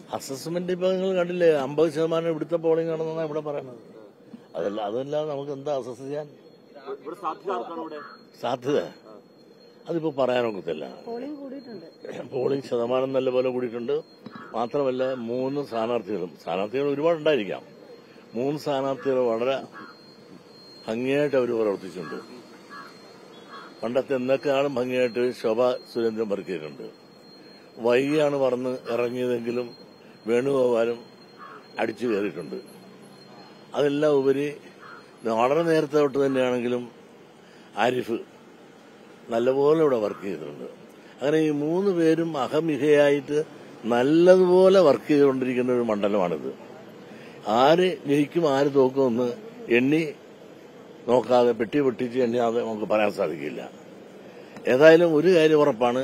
assessment ഇപ്പൊ നിങ്ങൾ കണ്ടില്ലേ അമ്പത് ശതമാനം ഇവിടുത്തെ പോളിംഗ് ആണെന്നാണ് ഇവിടെ പറയുന്നത് അതല്ല അതല്ല നമുക്ക് എന്താ അസസ് ചെയ്യാൻ ഇവിടെ സാധ്യത ആർക്കാണ് ഇവിടെ സാധ്യത അതിപ്പോ പറയാനൊക്കത്തില്ല പോളിംഗ് കൂടിയിട്ടുണ്ട് പോളിംഗ് ശതമാനം നല്ലപോലെ കൂടിയിട്ടുണ്ട് മാത്രമല്ല മൂന്ന് സ്ഥാനാർത്ഥികളും സ്ഥാനാർത്ഥികൾ ഒരുപാടുണ്ടായിരിക്കാം മൂന്ന് സ്ഥാനാർത്ഥികൾ വളരെ ഭംഗിയായിട്ട് അവർ പ്രവർത്തിച്ചിട്ടുണ്ട് പണ്ടത്തെ എന്നേക്കാളും ഭംഗിയായിട്ട് ശോഭ സുരേന്ദ്രൻ വർക്കിയിട്ടുണ്ട് വൈകിയാണ് പറന്ന് ഇറങ്ങിയതെങ്കിലും വേണുഗോപാലും അടിച്ചു കയറിയിട്ടുണ്ട് അതെല്ലാം ഉപരി വളരെ നേരത്തെ തൊട്ട് തന്നെയാണെങ്കിലും ആരിഫ് നല്ലപോലെ ഇവിടെ വർക്ക് ചെയ്തിട്ടുണ്ട് അങ്ങനെ ഈ മൂന്ന് പേരും അഹമിഹയായിട്ട് നല്ലതുപോലെ വർക്ക് ചെയ്തുകൊണ്ടിരിക്കുന്ന ഒരു മണ്ഡലമാണിത് ആര് ജയിക്കും ആര് തോക്കുമെന്ന് എണ്ണി നോക്കാതെ പെട്ടി പൊട്ടിച്ച് എണ്ണിയാതെ നമുക്ക് പറയാൻ സാധിക്കില്ല ഏതായാലും ഒരു കാര്യം ഉറപ്പാണ്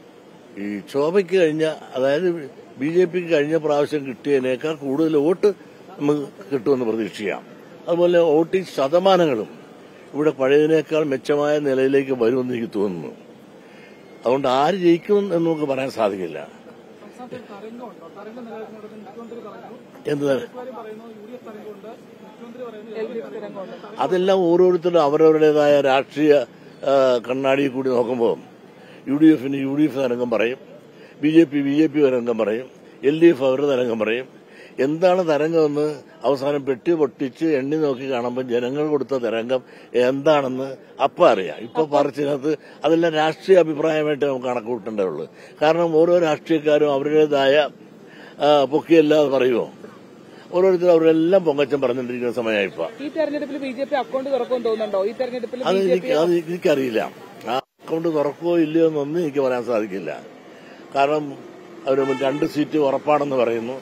ഈ ശോഭയ്ക്ക് കഴിഞ്ഞ അതായത് ബി ജെ പിക്ക് കഴിഞ്ഞ പ്രാവശ്യം കിട്ടിയതിനേക്കാൾ കൂടുതൽ വോട്ട് നമുക്ക് കിട്ടുമെന്ന് പ്രതീക്ഷിക്കാം അതുപോലെ വോട്ടിംഗ് ശതമാനങ്ങളും ഇവിടെ പഴയതിനേക്കാൾ മെച്ചമായ നിലയിലേക്ക് വരുമെന്ന് എനിക്ക് തോന്നുന്നു അതുകൊണ്ട് ആര് ജയിക്കും എന്ന് നമുക്ക് പറയാൻ സാധിക്കില്ല സംസ്ഥാനത്ത് ഒരു തരംഗമുണ്ടോ തരംഗം നിലനിൽക്കുന്നിടത്ത് മുഖ്യമന്ത്രി പറയുന്നു എന്ത് ഇവര് പറയുന്നു യു ഡി എഫ് തരംഗമുണ്ട് മുഖ്യമന്ത്രി പറയുന്നു എൽ ഡി എഫ് തരംഗമുണ്ട് അതെല്ലാം ഓരോരുത്തരും അവരവരുടേതായ രാഷ്ട്രീയ ആ, കണ്ണാടിയിൽ കൂടി നോക്കുമ്പോൾ യു ഡി എഫിന് യു ഡി എഫ് തരംഗം പറയും B J P B J P തരംഗം പറയും എൽ ഡി എഫ് അവരുടെ തരംഗം പറയും എന്താണ് തരംഗമെന്ന് അവസാനം പെട്ടി പൊട്ടിച്ച് എണ്ണി നോക്കി കാണുമ്പോൾ ജനങ്ങൾ കൊടുത്ത തരംഗം എന്താണെന്ന് അപ്പം അറിയാം ഇപ്പൊ പറിച്ചിനകത്ത് അതെല്ലാം രാഷ്ട്രീയ അഭിപ്രായമായിട്ട് നമുക്ക് കണക്ക് കൂട്ടേണ്ടതുള്ളൂ കാരണം ഓരോ രാഷ്ട്രീയക്കാരും അവരുടേതായ ആ, പൊക്കിയല്ലാതെ പറയുമോ ഓരോരുത്തരും അവരെല്ലാം പൊങ്ങച്ചം പറഞ്ഞുകൊണ്ടിരിക്കുന്ന സമയമായി ഇപ്പൊ ഈ തെരഞ്ഞെടുപ്പിൽ ബി ജെ പി അക്കൗണ്ട് തുറക്കുമെന്ന് തോന്നുന്നുണ്ടോ ഈ തെരഞ്ഞെടുപ്പിൽ അത് ബി ജെ എനിക്ക് അത് എനിക്കറിയില്ല ആ അക്കൗണ്ട് തുറക്കുമോ ഇല്ലയോ എന്നൊന്നും എനിക്ക് പറയാൻ സാധിക്കില്ല കാരണം അവർ രണ്ട് സീറ്റ് ഉറപ്പാണെന്ന് പറയുന്നു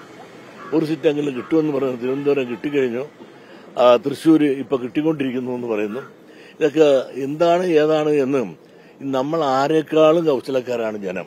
ഒരു സീറ്റെങ്കിലും കിട്ടുമെന്ന് പറയുന്നു തിരുവനന്തപുരം കിട്ടിക്കഴിഞ്ഞു ആ, തൃശ്ശൂര് ഇപ്പൊ കിട്ടിക്കൊണ്ടിരിക്കുന്നു എന്ന് പറയുന്നു ഇതൊക്കെ എന്താണ് ഏതാണ് എന്നും നമ്മൾ ആരെക്കാളും കൗശലക്കാരാണ് ജനം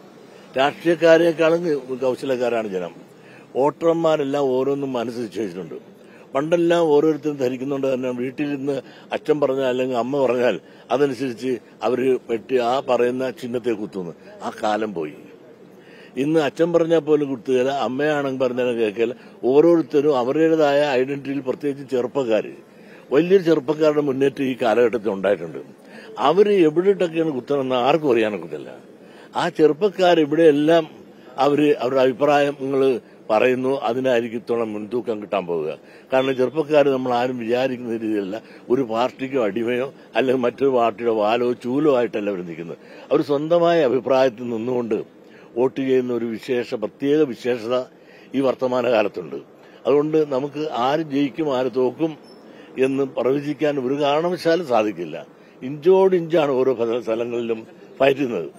രാഷ്ട്രീയക്കാരെക്കാളും കൗശലക്കാരാണ് ജനം വോട്ടർമാരെല്ലാം ഓരോന്നും മനസ്സ് നിശ്ചയിച്ചിട്ടുണ്ട് പണ്ടെല്ലാം ഓരോരുത്തരും ധരിക്കുന്നുണ്ട് തന്നെ വീട്ടിൽ നിന്ന് അച്ഛൻ പറഞ്ഞാൽ അല്ലെങ്കിൽ അമ്മ പറഞ്ഞാൽ അതനുസരിച്ച് അവർ വെട്ടി ആ പറയുന്ന ചിഹ്നത്തെ കുത്തുന്നു ആ കാലം പോയി ഇന്ന് അച്ഛൻ പറഞ്ഞാൽ പോലും കുത്തുകയില്ല അമ്മയാണെങ്കിൽ പറഞ്ഞാലും കേൾക്കില്ല ഓരോരുത്തരും അവരുടേതായ ഐഡന്റിറ്റിയിൽ പ്രത്യേകിച്ച് ചെറുപ്പക്കാർ വലിയൊരു ചെറുപ്പക്കാരുടെ മുന്നേറ്റം ഈ കാലഘട്ടത്തിൽ ഉണ്ടായിട്ടുണ്ട് അവർ എവിടെയിട്ടൊക്കെയാണ് കുത്തണമെന്ന് ആർക്കും അറിയാനൊക്കത്തില്ല ആ ചെറുപ്പക്കാർ ഇവിടെയെല്ലാം അവർ അവരുടെ അഭിപ്രായങ്ങൾ പറയുന്നു അതിനായിരിക്കും ഇത്തോളം മുൻതൂക്കം കിട്ടാൻ പോവുക കാരണം ചെറുപ്പക്കാർ നമ്മൾ ആരും വിചാരിക്കുന്ന രീതിയിലല്ല ഒരു പാർട്ടിക്കോ അടിമയോ അല്ലെങ്കിൽ മറ്റൊരു പാർട്ടിയുടെ വാലോ ചൂലോ ആയിട്ടല്ല അവർ നിൽക്കുന്നത് അവർ സ്വന്തമായ അഭിപ്രായത്തിൽ നിന്നുകൊണ്ട് വോട്ട് ചെയ്യുന്ന ഒരു വിശേഷ പ്രത്യേക വിശേഷത ഈ വർത്തമാനകാലത്തുണ്ട് അതുകൊണ്ട് നമുക്ക് ആര് ജയിക്കും ആര് തോക്കും എന്ന് പ്രവചിക്കാൻ ഒരു കാരണവശാലും സാധിക്കില്ല ഇഞ്ചോട് ഇഞ്ചാണ് ഓരോ ഫല- സ്ഥലങ്ങളിലും പയറ്റുന്നത്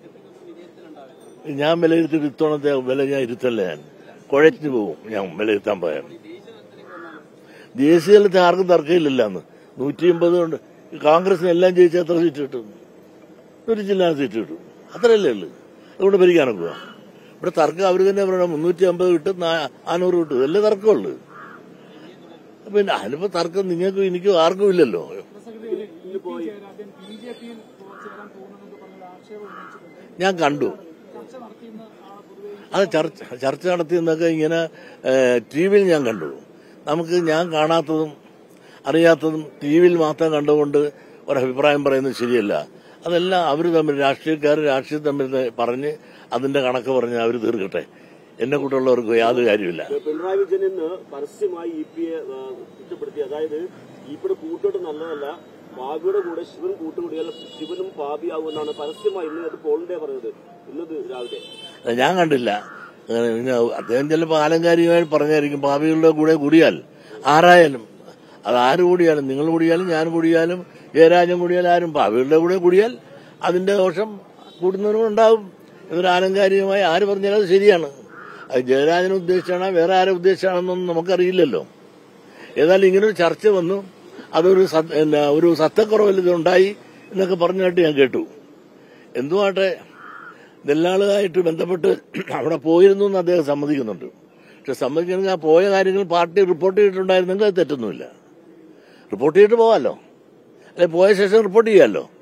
ഞാൻ വിലയിരുത്തിയിട്ട് ഇത്തവണത്തെ വില ഞാൻ ഇരുത്തല്ല ഞാൻ കുഴച്ചു പോകും ഞാൻ വിലയിരുത്താൻ പോയാൽ ദേശീയ തലത്തിൽ ആർക്കും തർക്കമില്ലല്ലോ അന്ന് നൂറ്റി എൺപത് കൊണ്ട് കോൺഗ്രസിന് എല്ലാം ജയിച്ചാൽ എത്ര സീറ്റ് കിട്ടും ഒരു ജില്ലാ സീറ്റ് കിട്ടും അത്രയല്ലേ ഉള്ളു അതുകൊണ്ട് ഭരിക്കാനൊക്കുക ഇവിടെ തർക്കം അവർ തന്നെ പറയണം മുന്നൂറ്റി അമ്പത് കിട്ടും നാ- നാനൂറ് കിട്ടും ഇതല്ലേ തർക്കമുള്ളു പിന്നെ അതിനിപ്പോ തർക്കം നിങ്ങൾക്കും എനിക്കും ആർക്കും ഇല്ലല്ലോ ജയരാജൻ ബി ജെ പിയിൽ ചേരാൻ പോകുന്നതെന്ന് പറഞ്ഞ ആക്ഷേപം ഉന്നയിച്ചിട്ടുണ്ട് ഞാൻ കണ്ടു ചർച്ച നടത്തിയെന്ന് ആ പൊതുവെ അത് ചർച്ച ചർച്ച നടത്തിയെന്നൊക്കെ ഇങ്ങനെ ടി വിയിൽ ഞാൻ കണ്ടു നമുക്ക് ഞാൻ കാണാത്തതും അറിയാത്തതും ടി വിയിൽ മാത്രം കണ്ടുകൊണ്ട് ഒരഭിപ്രായം പറയുന്നത് ശരിയല്ല അതെല്ലാം അവർ തമ്മിൽ രാഷ്ട്രീയക്കാർ രാഷ്ട്രീയം തമ്മിൽ ത- പറഞ്ഞ് അതിന്റെ കണക്ക് പറഞ്ഞ് അവർ തീർക്കട്ടെ എന്നെ കൂട്ടുള്ളവർക്ക് യാതൊരു കാര്യമില്ല പിണറായി വിജയൻ ഇന്ന് പരസ്യമായി ഇ പിയെ കുറ്റപ്പെടുത്തി അതായത് ഇപ്പിയുടെ കൂട്ടോട്ട് നല്ലതല്ല പാപിയുടെ കൂടെ ശിവൻ കൂട്ടുകൂടിയാൽ ശിവനും പാപിയാകുമെന്നാണ് പരസ്യമായി ഇന്ന് അത് പോളിന്റെ പറഞ്ഞത് ഇന്നത് രാവിലെ അത് ഞാൻ കണ്ടില്ല അങ്ങനെ പിന്നെ അദ്ദേഹം ചിലപ്പോൾ ആലങ്കാരികമായി പറഞ്ഞായിരിക്കും പാപികളുടെ കൂടെ കൂടിയാൽ ആരായാലും അത് ആര് കൂടിയാലും നിങ്ങൾ കൂടിയാലും ഞാൻ കൂടിയാലും ജയരാജൻ കൂടിയാലും ആരും പാപികളുടെ കൂടെ കൂടിയാൽ അതിന്റെ ദോഷം കൂടുന്നവരും ഉണ്ടാവും എന്നൊരു ആലങ്കാരികമായി ആര് പറഞ്ഞാലും അത് ശരിയാണ് അത് ജയരാജനെ ഉദ്ദേശിച്ചാണോ വേറെ ആരെ ഉദ്ദേശിച്ചാണെന്നൊന്നും നമുക്കറിയില്ലല്ലോ ഏതായാലും ഇങ്ങനൊരു ചർച്ച വന്നു അതൊരു സത്- എന്നാ, ഒരു സത്യക്കുറവിൽ ഇതുണ്ടായി എന്നൊക്കെ പറഞ്ഞായിട്ട് ഞാൻ കേട്ടു എന്തുമാട്ടെ ദല്ലാളുമായിട്ട് ബന്ധപ്പെട്ട് അവിടെ പോയിരുന്നു എന്ന് അദ്ദേഹം സമ്മതിക്കുന്നുണ്ട് പക്ഷെ സമ്മതിക്കണമെങ്കിൽ ആ പോയ കാര്യങ്ങൾ പാർട്ടി റിപ്പോർട്ട് ചെയ്തിട്ടുണ്ടായിരുന്നെങ്കിൽ അത് തെറ്റൊന്നുമില്ല റിപ്പോർട്ട് ചെയ്തിട്ട് പോകാമല്ലോ അല്ലെ പോയ ശേഷം റിപ്പോർട്ട് ചെയ്യാമല്ലോ